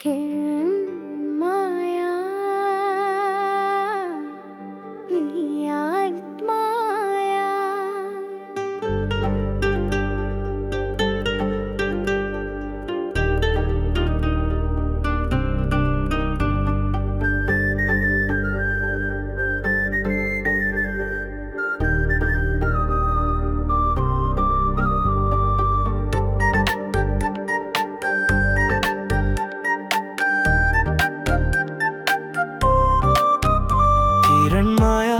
மாயா நீயாய் மாயா கிரண்மாயா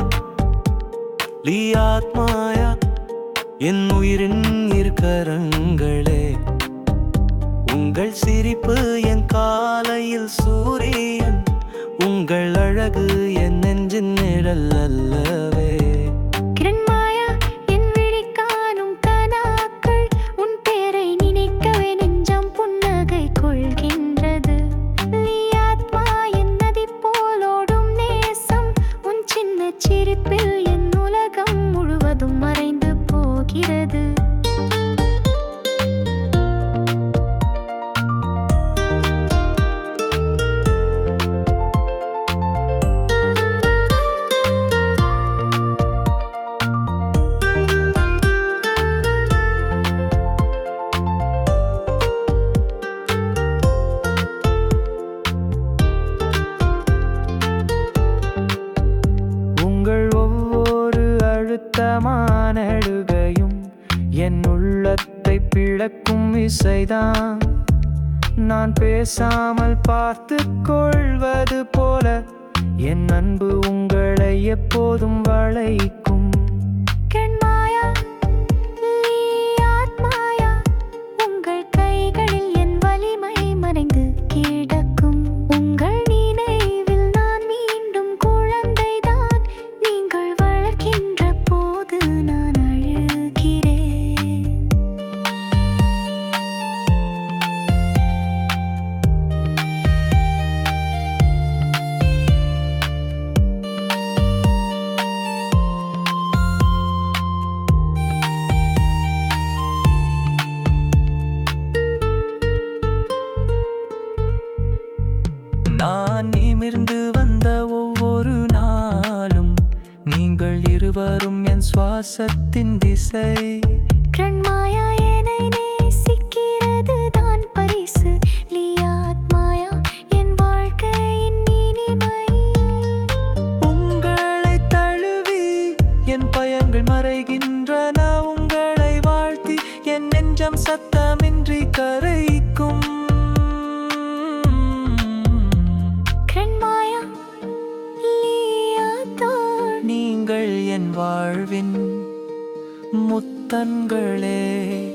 லீயாத்மாயா என் உயிரின் இருக்கரங்களே உங்கள் சிரிப்பு என் காலையில் சூரியன் உங்கள் அழகு என் நெஞ்சின் நிழல் அல்லவே கிரண்மாயா என் விழி காணும் கனாக்கள் உன் பேரை நினைக்கவே நெஞ்சம் புன்னகை கொள்கின்றது நீ ஆத்மா என் நதி போலோடும் நேசம் உன் சின்ன சிரிப்பில் என் உலகம் முழுவதும் மறைந்து போகிறது உங்கள் ஒவ்வொரு அழுத்தமான அழுகையும் என் உள்ளத்தை பிளக்கும் இசைதான் நான் பேசாமல் பார்த்து கொள்வது போல என் அன்பு உங்களை எப்போதும் வளைக்கும் கிரண்மாயா நீ ஆத்மாயா உங்கள் கைகளில் என் வலிமை மறைந்து கிடக்கும் உங்கள் நினைவில் நான் மீண்டும் குழந்தைதான் நீங்கள் வளர்க்கின்ற போது நான் அழுகிறேன் நான் நிமிர்ந்து வந்த ஒவ்வொரு நாளும் நீங்கள் இருவரும் என் சுவாசத்தின் திசை கிரண்மாயா என்னை நேசிக்கிறது தான் பரிசு நீ ஆத்மாயா என் வாழ்க்கையின் இனிமை உங்களை தழுவி என் பயங்கள் மறைகின்றன உங்களை வாழ்த்தி என் நெஞ்சம் சத்தமின்றி கரைக்கும் கிரண்மாயா லீயாதான் நீங்கள் என் வாழ்வின் முத்தன்களே